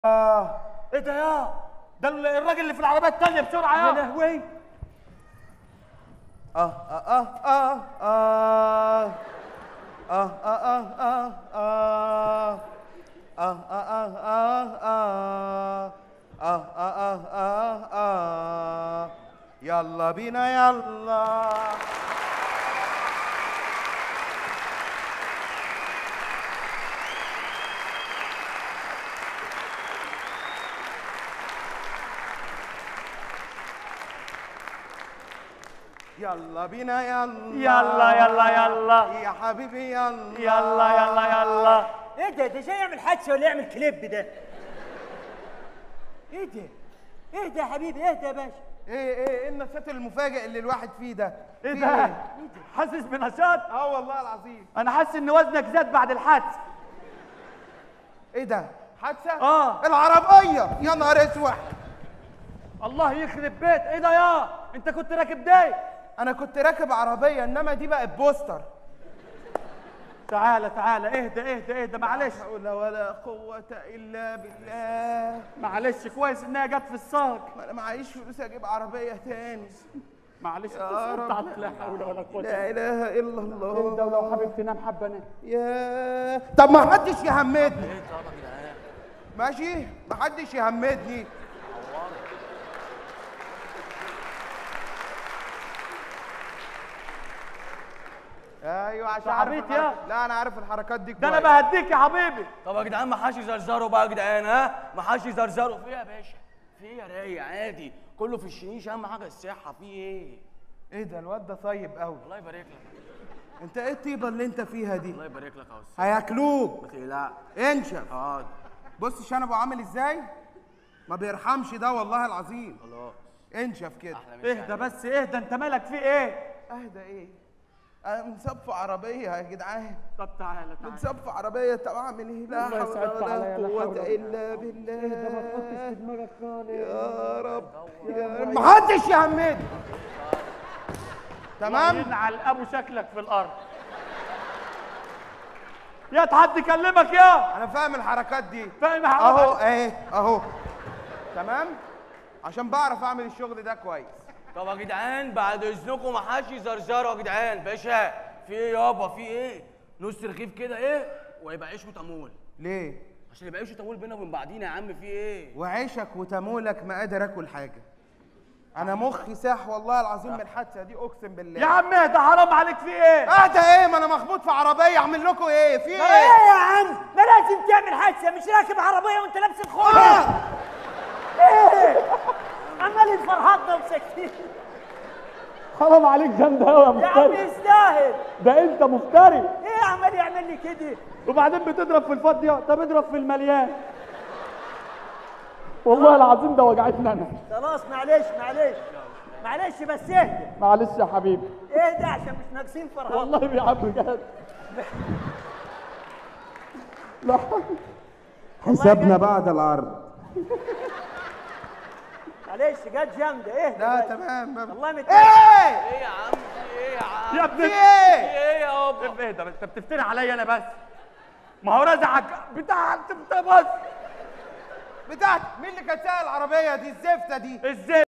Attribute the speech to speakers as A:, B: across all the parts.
A: آه
B: ايه ده يا ده الراجل اللي في العربيه التانيه بسرعه
A: يا
B: يا
A: لهوي آه آه آه آه آه آه آه آه آه آه آه آه آه آه آه آه آه آه يلا بينا يلا يلا بينا يلا
B: يلا يلا يلا
A: يا حبيبي يلا
B: يلا يلا يلا
C: ايه ده ده جاي يعمل حادثه ولا يعمل كليب ده ايه ده ايه ده يا حبيبي ايه ده يا باشا
A: ايه ايه ايه النشاط المفاجئ اللي الواحد فيه ده
B: ايه
A: في
B: ده حاسس بنشاط
A: اه والله العظيم
B: انا حاسس ان وزنك زاد بعد الحادث
A: ايه ده حادثه
B: آه.
A: العربيه يا نهار اسود
B: الله يخرب بيت ايه ده يا انت كنت راكب ده
A: انا كنت راكب عربيه انما دي بقت بوستر
B: تعالى تعالى اهدى اهدى اهدى معلش
A: لا حول ولا قوه الا بالله
B: معلش كويس انها جت في الساق
A: ما انا معيش فلوس اجيب عربيه تاني
B: معلش
A: يا رب.
B: تعالى لا حول ولا قوه
A: لا اله الا الله
B: اهدى ولو حابب تنام حبه نام
A: يا طب ما حدش يهمدني ماشي ما حدش يهمدني ايوه عشان عارف
B: عبيط
A: الحركة-
B: يا.
A: لا انا عارف الحركات دي
B: ده انا
A: كويس.
B: بهديك يا حبيبي
D: طب يا جدعان ما حدش يزرزروا بقى يا جدعان ها ما حدش يزرزروا في ايه يا باشا في ايه يا رايق عادي كله في الشنيش اهم حاجه الصحه في ايه
A: ايه ده الواد ده طيب قوي
D: الله يبارك لك
A: انت ايه الطيبه اللي انت فيها دي
D: الله يبارك لك يا استاذ
A: هياكلوك
D: ما تقلقش
A: انشف
D: اه
A: بص شنبه عامل ازاي ما بيرحمش ده والله العظيم
D: خلاص
A: انشف كده
D: احلى مسا
B: اهدى بس اهدى انت مالك في ايه
A: اهدى ايه انا منصاب في عربيه يا جدعان
B: طب تعالى تعالى
A: منصاب في عربيه طب اعمل ايه لا
B: الله
A: حول
B: يسعدك
A: ولا
B: عليا، لا حول
A: قوه
B: ولا
A: الا بالله
B: دماغك خالص
A: يا رب يا رب ما حدش يهمدني تمام
B: ينعل ابو شكلك في الارض يا حد يكلمك يا
A: انا فاهم الحركات دي
B: فاهم يا
A: اهو
B: حبيبي
A: اهي اهو تمام عشان بعرف اعمل الشغل ده كويس
D: طب يا جدعان بعد اذنكم ما حدش يزرزروا يا جدعان باشا في ايه يابا في ايه نص رغيف كده ايه ويبقى عيش وتمول
A: ليه
D: عشان يبقى عيش وتمول بينا وبين بعضينا يا عم في ايه
A: وعيشك وتمولك ما قادر اكل حاجه انا مخي ساح والله العظيم من الحادثه دي اقسم بالله
B: يا عم اهدى حرام عليك في ايه
A: اهدى ايه ما انا مخبوط في عربيه اعمل لكم ايه في
C: ايه
A: ايه
C: يا عم ما لازم تعمل حادثه مش راكب عربيه وانت لابس الخوذه
A: آه!
C: ايه عمال الفرهاد وساكتين
B: حرام عليك جامد قوي
C: يا عم يستاهل
B: ده انت مفتري
C: ايه عمال يعمل لي كده
B: وبعدين بتضرب في الفاضيه طب اضرب في المليان والله العظيم ده وجعتني انا
C: خلاص معلش معلش معلش بس اهدى
B: معلش يا حبيبي
C: اهدى عشان مش ناقصين فرهاد
B: والله يا عم بجد لا
A: حسابنا بعد العرض
C: معلش جت جامده اهدى
A: لا
C: بس.
A: تمام
C: والله مت...
A: ايه
D: ايه يا عم في ايه يا عم
B: يا
A: في
B: ابني
D: في
A: ايه
D: ايه يابا
B: ايه ده انت بتفتري عليا انا بس ما هو رزعك بتاع انت بس
A: بتاعت مين اللي كانت سايق العربيه دي الزفته دي
B: ازاي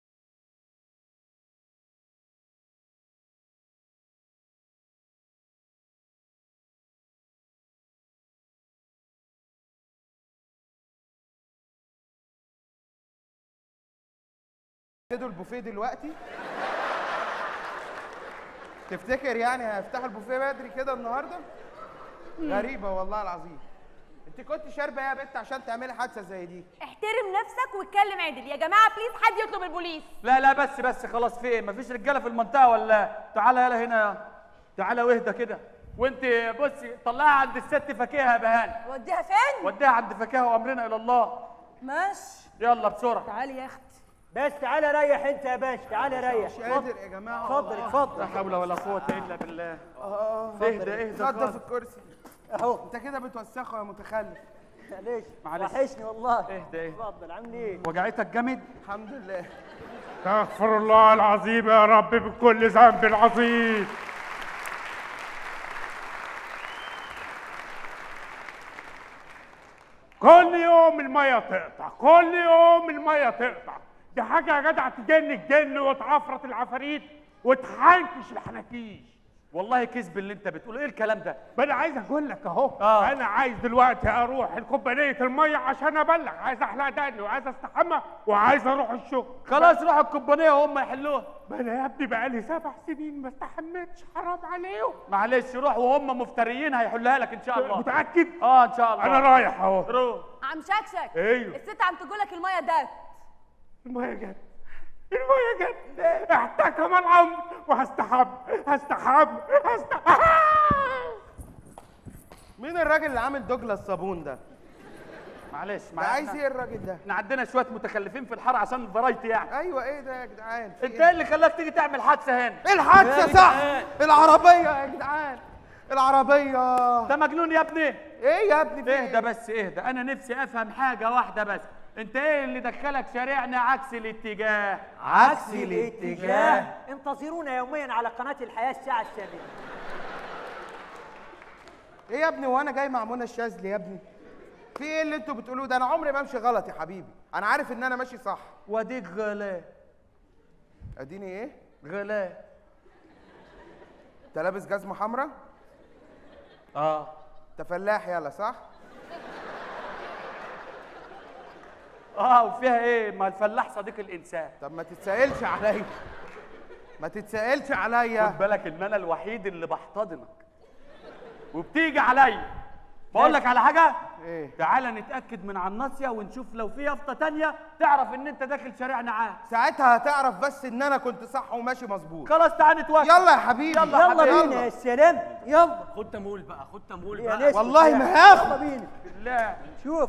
A: ابتدوا البوفيه دلوقتي تفتكر يعني هيفتحوا البوفيه بدري كده النهارده غريبه والله العظيم انت كنت شاربه ايه يا بنت عشان تعملي حادثه زي دي
E: احترم نفسك واتكلم عدل يا جماعه بليز حد يطلب البوليس
B: لا لا بس بس خلاص في ايه مفيش رجاله في المنطقه ولا تعالى يلا هنا يا تعالى واهدى كده وانت بصي طلعها عند الست فاكهه يا بهان
E: وديها فين
B: وديها عند فاكهه وامرنا الى الله
E: ماشي
B: يلا بسرعه
E: تعالي يا اختي
C: بس تعالى ريح انت يا باشا تعالى ريح
A: مش قادر يا جماعه
C: اتفضل
B: لا
C: اتفضل
B: حول ولا قوه الا بالله
A: اه
B: اهدى اهدى
A: اتفضل
B: خالص.
A: في الكرسي
C: اهو
A: انت كده بتوسخه يا متخلف
C: معلش
B: معلش.
C: وحشني والله
B: اهدى اهدى
C: اتفضل عامل ايه
B: وجعتك جامد
A: الحمد لله
F: استغفر الله العظيم يا رب بكل ذنب عظيم كل يوم يوم الميه تقطع كل يوم الميه تقطع دي حاجه يا جدع تجن الجن وتعفرت العفاريت وتحنكش الحناكيش
B: والله كذب اللي انت بتقوله ايه الكلام ده
F: ما انا عايز اقول لك اهو
B: آه.
F: انا عايز دلوقتي اروح الكوبانيه الميه عشان ابلغ عايز احلق دقني وعايز استحمى وعايز اروح الشغل
B: خلاص روح الكوبانيه وهم يحلوها
F: ما انا يا ابني بقالي سبع سنين ما استحميتش حرام عليهم
B: معلش روح وهم مفتريين هيحلها لك ان شاء الله
F: متاكد
B: اه ان شاء الله
F: انا رايح اهو
B: روح
E: عم شكشك
F: ايوه.
E: الست عم تقولك الميه دات
F: الميه جت الميه جت احتكم الامر وهستحب هستحب هستحب
A: مين الراجل اللي عامل دوجلا الصابون ده؟
B: معلش
A: ده
B: معلش
A: عايز ايه الراجل ده؟
B: احنا عندنا شويه متخلفين في الحاره عشان الفرايتي يعني
A: ايوه ايه ده يا جدعان؟ في
B: انت
A: إيه؟
B: ايه اللي خلاك تيجي تعمل حادثه هنا
A: ايه الحادثه
D: يا
A: صح؟
D: جدعان.
A: العربيه يا جدعان العربيه
B: ده مجنون يا ابني
A: ايه يا ابني في
B: اهدى
A: ايه؟
B: بس اهدى انا نفسي افهم حاجه واحده بس انت ايه اللي دخلك شارعنا عكس الاتجاه
C: عكس الاتجاه انتظرونا يوميا على قناة الحياة الساعة الثامنة
A: ايه يا ابني وانا جاي مع منى الشاذلي يا ابني؟ في ايه اللي انتوا بتقولوه ده؟ انا عمري ما امشي غلط يا حبيبي، انا عارف ان انا ماشي صح.
B: واديك غلا
A: اديني ايه؟
B: غلا
A: انت لابس جزمه حمراء؟
B: اه
A: انت فلاح يلا صح؟
B: اه وفيها ايه ما الفلاح صديق الانسان
A: طب ما تتسألش عليا ما تتسألش عليا
B: خد بالك ان انا الوحيد اللي بحتضنك وبتيجي عليا بقول لك على حاجه
A: ايه؟
B: تعالى نتاكد من على الناصيه ونشوف لو في يافطه تانية تعرف ان انت داخل شارعنا عكس
A: ساعتها هتعرف بس ان انا كنت صح وماشي مظبوط
B: خلاص تعالى نتوكل
A: يلا يا حبيبي
B: يلا يا
C: يلا
B: حبيبي.
C: بينا يا سلام يلا
D: خد تمول بقى خد تمول
C: يا
D: بقى
C: نسمة
A: والله
C: يا-
A: ما هاخد.
C: يلا بينا
B: بالله
C: شوف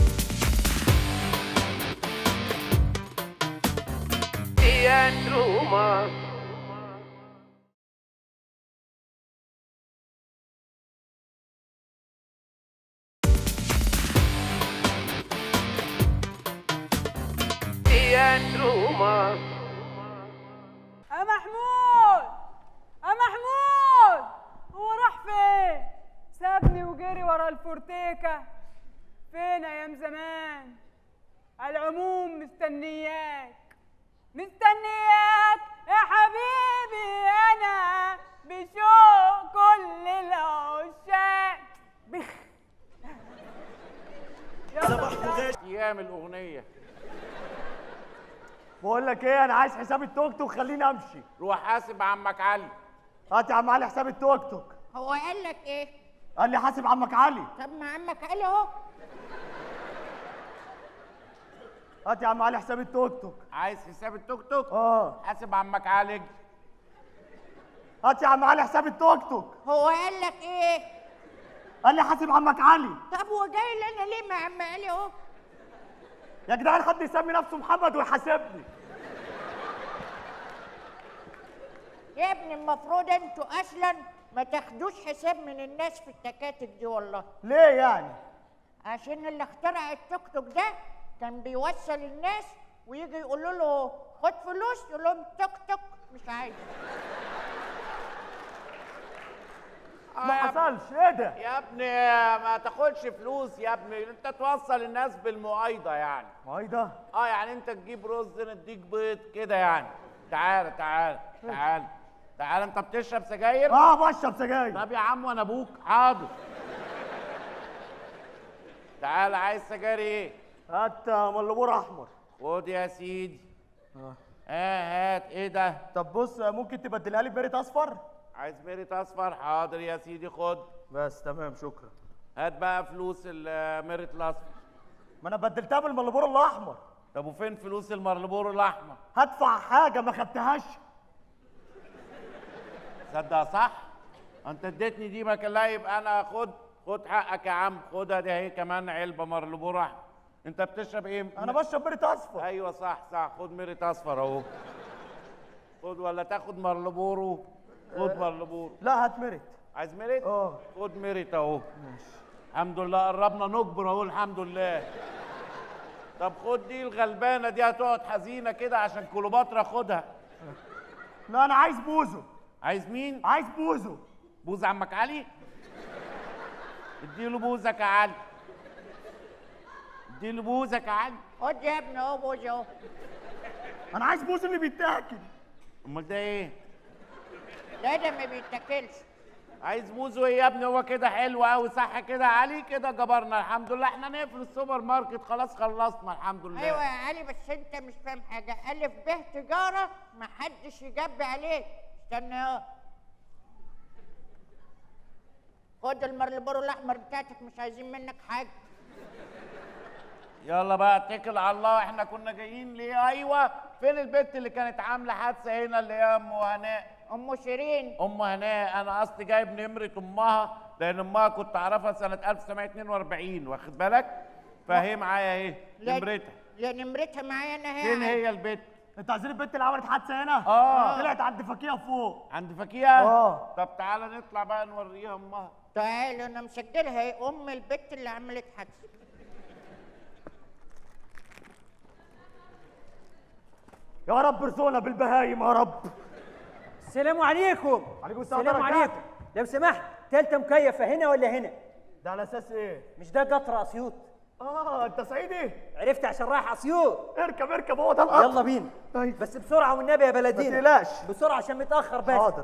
E: يا محمود يا محمود هو راح فين سابني وجري ورا الفورتيكا فين ايام زمان على العموم مستنياك مستنياك يا حبيبي انا بشوق كل العشاق بخ
B: ايام الاغنيه
C: بقول لك ايه انا عايز حساب التوك توك خليني امشي
B: روح حاسب عمك علي
C: هات يا عم علي حساب التوك توك
G: هو قال لك ايه؟
C: قال لي حاسب عمك علي
G: طب ما عمك قال اهو
C: هات يا عم علي حساب التوك توك
B: عايز حساب التوك توك
C: اه
B: حاسب عمك علي
C: هات يا عم علي حساب التوك توك
G: هو قال لك ايه؟
C: قال لي حاسب عمك علي
G: طب هو جاي لنا ليه مع عم قال اهو؟
C: يا جدعان حد يسمي نفسه محمد ويحاسبني
G: يا ابني المفروض انتوا اصلا ما تاخدوش حساب من الناس في التكاتك دي والله
C: ليه يعني
G: عشان اللي اخترع التوك توك ده كان بيوصل الناس ويجي يقولوا له خد فلوس يقول لهم توك توك مش عايز
C: ما حصلش ايه ده
H: يا ابني ما تاخدش فلوس يا ابني انت توصل الناس بالمؤايده يعني
C: ما ايه ده
H: اه يعني انت تجيب رز نديك بيض كده يعني تعال تعال تعال تعال انت بتشرب سجاير
C: اه بشرب سجاير
H: طب يا عم وانا ابوك حاضر تعال عايز سجاير ايه
C: هات ملبور احمر
H: خد يا سيدي اه هات ايه ده
C: طب بص ممكن تبدلها لي بميريت اصفر
H: عايز ميريت اصفر حاضر يا سيدي خد
C: بس تمام شكرا
H: هات بقى فلوس الميريت الاصفر
C: ما انا بدلتها بالملبور الاحمر
H: طب وفين فلوس المرلبور الاحمر
C: هدفع حاجه ما خدتهاش
H: تصدق صح انت اديتني دي ما كان لا يبقى انا خد خد حقك يا عم خدها دي اهي كمان علبه مرلبور احمر انت بتشرب ايه
C: انا بشرب ميريت اصفر
H: ايوه صح صح خد ميريت اصفر اهو خد ولا تاخد مرلبورو خد مرلبورو
C: لا هات ميريت
H: عايز ميريت
C: اه
H: خد ميريت اهو الحمد لله قربنا نكبر اهو الحمد لله طب خد دي الغلبانه دي هتقعد حزينه كده عشان كليوباترا خدها
C: لا انا عايز بوزو
H: عايز مين
C: عايز بوزو
H: بوز عمك علي اديله بوزك يا علي اديله بوزك يا علي
G: خد يا ابني اهو بوز اهو
I: انا عايز بوز اللي بيتاكل
H: امال ده ايه
G: لا ده ما بيتاكلش
H: عايز بوزه ايه يا ابني هو كده حلو قوي صح كده يا علي كده جبرنا الحمد لله احنا نقفل السوبر ماركت خلاص خلصنا الحمد لله
G: ايوه يا علي بس انت مش فاهم حاجه الف ب تجاره ما حدش يجب عليك استنى اهو خد المرلبورو الاحمر بتاعتك مش عايزين منك حاجه
H: يلا بقى اتكل على الله احنا كنا جايين ليه ايوه فين البنت اللي كانت عامله حادثه هنا اللي هي ام هناء
G: ام شيرين
H: ام هناء انا اصلي جايب نمره امها لان امها كنت اعرفها سنه 1942 واخد بالك فهي معايا اهي
G: لا-
H: نمرتها
G: لا نمرتها معايا انا هي
H: فين هي البنت
I: انتوا عايزين البنت اللي عملت حادثه هنا
H: اه
I: طلعت عند فكيه فوق
H: عند فكيه
I: اه.
H: طب تعالى نطلع بقى نوريها امها
G: تعالى انا مسجلها هي ام البت اللي عملت حادثه
I: يا رب ارزقنا بالبهايم يا رب
C: السلام عليكم
I: عليكم السلام
C: السلام
I: ورحمة
C: عليكم لو سمحت تالتة مكيفة هنا ولا هنا؟
I: ده على اساس ايه
C: مش ده قطر اسيوط
I: اه انت صعيدي
C: عرفت عشان رايح اسيوط
I: اركب اركب هو ده القطر
C: يلا بينا
I: طيب.
C: بس بسرعة والنبي يا بلدينا
I: ما تقلقش.
C: بسرعة عشان متأخر بس
I: حاضر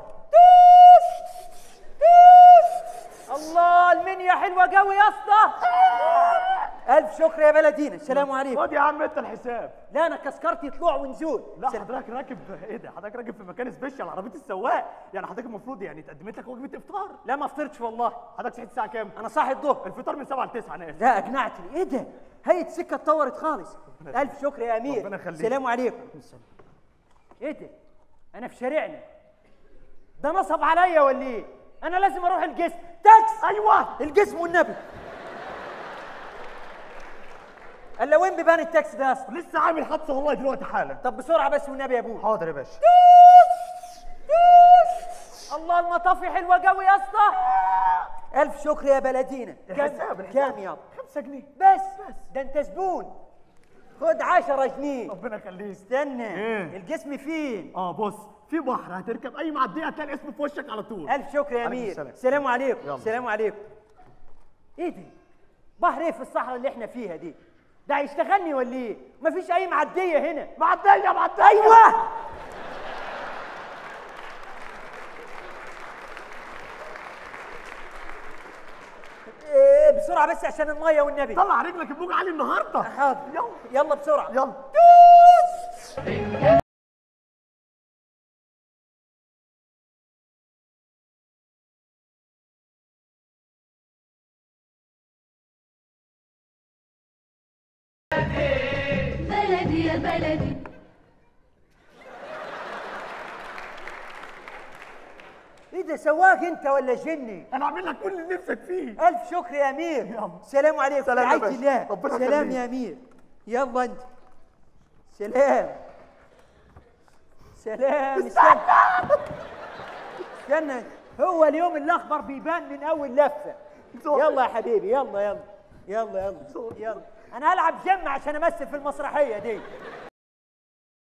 C: الله المنيا حلوة قوي يا اسطى ألف شكر يا بلدينا السلام عليكم
I: خد يا عم انت الحساب
C: لا أنا كسكرتي طلوع ونزول
I: لا
C: سلام.
I: حضرتك راكب ايه ده حضرتك راكب في مكان سبيشال عربيه السواق يعني حضرتك المفروض يعني اتقدمت لك وجبه افطار
C: لا ما فطرتش والله
I: حضرتك صحيت الساعه كام
C: أنا صاحي الظهر
I: الفطار من 7 ل 9 انا اسف
C: لا أقنعتني إيه ده؟ هي السكة اتطورت خالص ألف شكر يا أمير
I: ربنا يخليك.
C: السلام عليكم إيه ده؟ أنا في شارعنا ده نصب عليا ولا إيه؟ أنا لازم أروح الجسم تاكس
I: ايوه
C: الجسم والنبي الا وين بيبان التاكس ده يا اسطى
I: لسه عامل حادثه والله دلوقتي حالا
C: طب بسرعه بس والنبي يا ابوي
I: حاضر يا باشا
C: الله المطافي حلوه قوي يا اسطى الف شكر يا بلدينا
I: الحساب،
C: كام
I: الحساب.
C: كام يابا
I: 5 جنيه
C: بس ده انت زبون خد 10 جنيه
I: ربنا يخليك
C: استنى
I: إيه؟
C: الجسم فين
I: اه بص في بحر هتركب اي معديه هتلاقي الاسم في وشك على طول
C: الف شكر يا
I: عليكم
C: امير
I: السلام.
C: السلام عليكم
I: يلا.
C: السلام عليكم ايه دي بحر ايه في الصحراء اللي احنا فيها دي ده هيشتغلني ولا ايه مفيش اي معديه هنا
I: معديه معديه
C: ايوه إيه، بسرعه بس عشان الميه والنبي
I: طلع رجلك البوج علي النهارده
C: حاضر
I: يلا
C: يلا بسرعه
I: يلا
J: بلدي يا بلدي
C: ايه ده سواق انت ولا جني
I: انا اعمل لك كل اللي نفسك فيه
C: الف شكر يا امير
I: يلا.
C: سلام عليكم
I: سلام يا
C: رعاية
I: باشا.
C: الله
I: ربنا
C: سلام
I: يخليك.
C: يا امير يلا انت سلام سلام استنى استنى هو اليوم الاخضر بيبان من اول لفه يلا يا حبيبي يلا يلا يلا يلا يلا انا هلعب جيم عشان امثل في المسرحيه دي